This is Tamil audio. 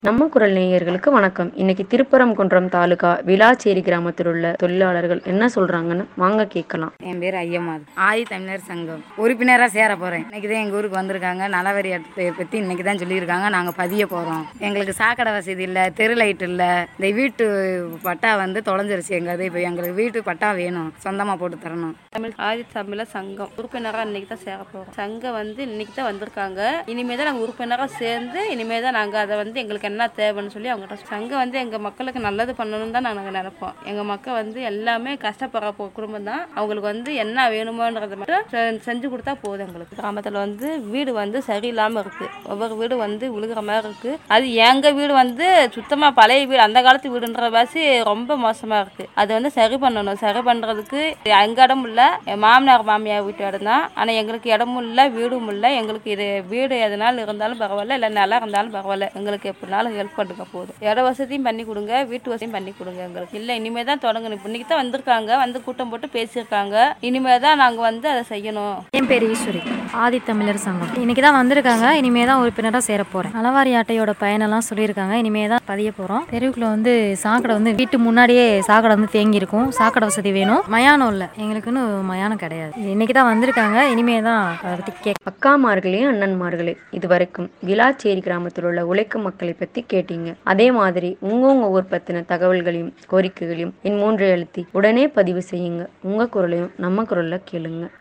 நம்ம குரல் நேயர்களுக்கு வணக்கம் இன்னைக்கு திருப்பரங்குன்றம் தாலுகா விளாச்சேரி கிராமத்தில் உள்ள தொழிலாளர்கள் என்ன சொல்றாங்கன்னு வாங்க கேட்கலாம் என் பேர் ஐயம்மாள் ஆதி தமிழர் சங்கம் உறுப்பினராக சேர போகிறேன் இன்னைக்கு தான் எங்கள் ஊருக்கு வந்திருக்காங்க நலவரி அட்டை பற்றி இன்னைக்கு தான் சொல்லியிருக்காங்க நாங்கள் பதிய போகிறோம் எங்களுக்கு சாக்கடை வசதி இல்லை தெரு லைட் இல்லை இந்த வீட்டு பட்டா வந்து தொலைஞ்சிருச்சு எங்கள் இப்போ எங்களுக்கு வீட்டு பட்டா வேணும் சொந்தமாக போட்டு தரணும் தமிழ் ஆதி தமிழர் சங்கம் உறுப்பினராக இன்னைக்கு தான் சேர போகிறோம் சங்கம் வந்து இன்னைக்கு தான் வந்திருக்காங்க இனிமே தான் நாங்கள் உறுப்பினராக சேர்ந்து இனிமே தான் நாங்கள் அதை வந்து எங்களுக்கு என்ன தேவைன்னு சொல்லி அவங்ககிட்ட சங்கம் வந்து எங்கள் மக்களுக்கு நல்லது பண்ணணும்னு தான் நாங்கள் நினைப்போம் எங்கள் மக்கள் வந்து எல்லாமே கஷ்டப்படுற பொ- குடும்பம் தான் அவங்களுக்கு வந்து என்ன வேணுமோன்றதை மட்டும் செ- செஞ்சு கொடுத்தா போதும் எங்களுக்கு கிராமத்தில் வந்து வீடு வந்து சரியில்லாமல் இருக்குது ஒவ்வொரு வீடு வந்து விழுகிற மாதிரி இருக்குது அது எங்கள் வீடு வந்து சுத்தமாக பழைய வீடு அந்த காலத்து வீடுன்ற வாசி ரொம்ப மோசமாக இருக்குது அது வந்து சரி பண்ணணும் சரி பண்ணுறதுக்கு எங்கள் இடம் இல்லை என் மாமனார் மாமியார் வீட்டு இடம் தான் ஆனால் எங்களுக்கு இடமும் இல்லை வீடும் இல்லை எங்களுக்கு இது வீடு எதனாலும் இருந்தாலும் பரவாயில்ல இல்லை நிலம் இருந்தாலும் பரவாயில்ல எங்களுக்கு எப்படினாலும் ஹெல்ப் பண்ணுங்க போதும் இட வசதியும் பண்ணி கொடுங்க வீட்டு வசதியும் பண்ணி கொடுங்க எங்களுக்கு இல்லை இனிமே தான் தொடங்கணும் இப்போ இன்னைக்கு தான் வந்திருக்காங்க வந்து கூட்டம் போட்டு பேசியிருக்காங்க இனிமே தான் நாங்கள் வந்து அதை செய்யணும் என் பேர் ஈஸ்வரி ஆதி தமிழர் சங்கம் இன்னைக்கு தான் வந்திருக்காங்க இனிமே தான் உறுப்பினராக சேர போகிறேன் நலவாரி அட்டையோட பயனெல்லாம் சொல்லியிருக்காங்க இனிமே தான் பதிய போகிறோம் தெருவுக்குள்ள வந்து சாக்கடை வந்து வீட்டு முன்னாடியே சாக்கடை வந்து தேங்கி இருக்கும் சாக்கடை வசதி வேணும் மயானம் இல்லை எங்களுக்குன்னு மயானம் கிடையாது இன்னைக்கு தான் வந்திருக்காங்க இனிமே தான் அதை பற்றி கேட்க அக்காமார்களே அண்ணன்மார்களே இதுவரைக்கும் விளாச்சேரி கிராமத்தில் உள்ள உழைக்கும் மக்களை பத்தி கேட்டீங்க அதே மாதிரி உங்க உங்க ஊர் பத்தின தகவல்களையும் கோரிக்கைகளையும் என் மூன்று எழுத்தி உடனே பதிவு செய்யுங்க உங்க குரலையும் நம்ம குரல்ல கேளுங்க